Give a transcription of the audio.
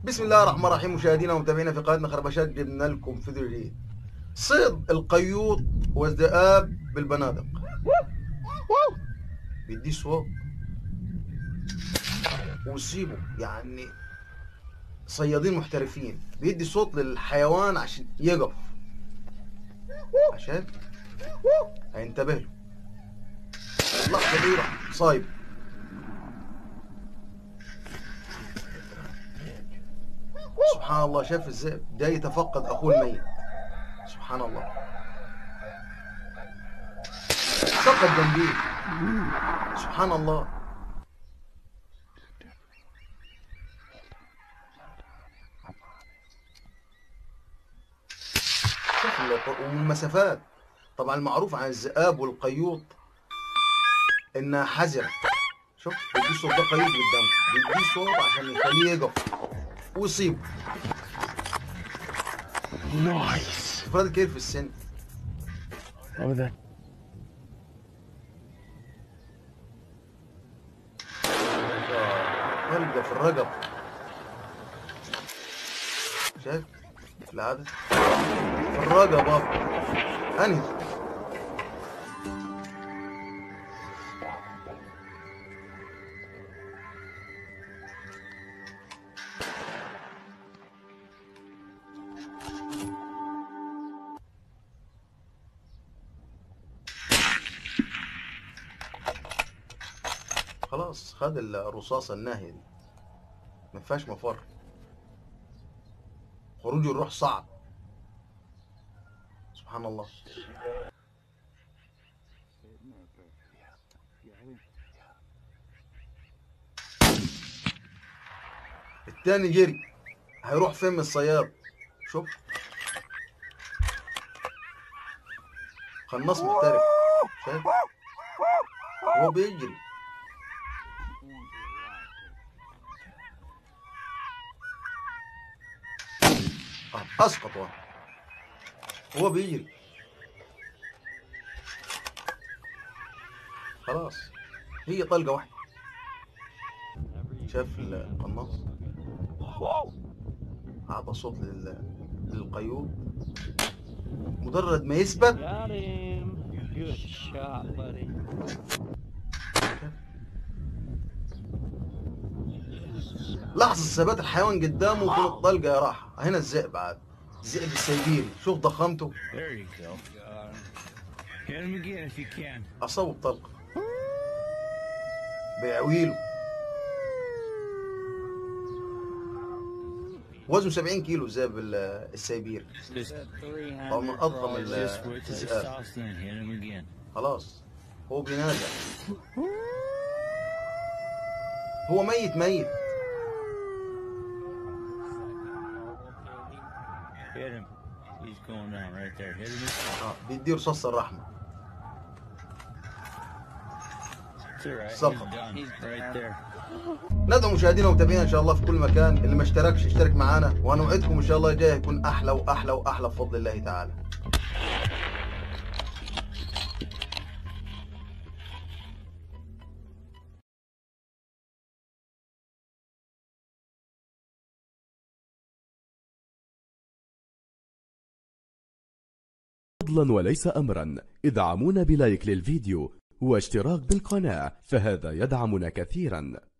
بسم الله الرحمن الرحيم مشاهدينا ومتابعينا في قناتنا خربشات جبنا لكم فيديو جديد صيد القيوط والذئاب بالبنادق بيديه صوت وسيبه يعني صيادين محترفين بيدي صوت للحيوان عشان يقف عشان هينتبه له اللحظة دي راح صايب سبحان الله شاف الذئب ده يتفقد اخوه الميت سبحان الله سقط جنبيه سبحان الله شوف ال- ومن مسافات طبعا المعروف عن الذئاب والقيوط انها حذرة شوف بيديه صوت ده قيود قدامه بيديه صوت عشان يخليه يقف ويصيب Nice. افراد كبير في السن Oh, that. طلقة في الرقب شايف العادة في الرقبة انهي خلاص خد الرصاصة الناهية دي ما فيهاش مفر خروج الروح صعب سبحان الله التاني جري هيروح فين من الصياد شوف قناص محترف شايف هو بيجري آه، اسقط واحد هو بيجري خلاص هي طلقة واحدة شاف القناص أعطى صوت لل... للقيود مجرد ما يثبت Got him. Good shot, buddy. لحظة ثبات الحيوان قدامه وكل الطلقة راح هنا الذئب عاد الذئب السيبيري شوف ضخامته There you go. Hit him again if you can. أصاب طلقة بيعويله وزنه 70 كيلو الذئب ال- السيبيري Just, هو من أضخم ال- just wait till it الذئاب stops and hit him again. خلاص هو بينازع هو ميت ميت Hit him. He's going down right there. Hit him. again. آه بيديه رصاصة الرحمة It's all right. He's Sucker. done. He's right there. ندعو مشاهدينا ومتابعينا ان شاء الله في كل مكان اللي ما اشتركش يشترك معانا ونوعدكم ان شاء الله جاي يكون احلى واحلى واحلى بفضل الله تعالى فضلا وليس أمرا ادعمونا بلايك للفيديو واشتراك بالقناة فهذا يدعمنا كثيرا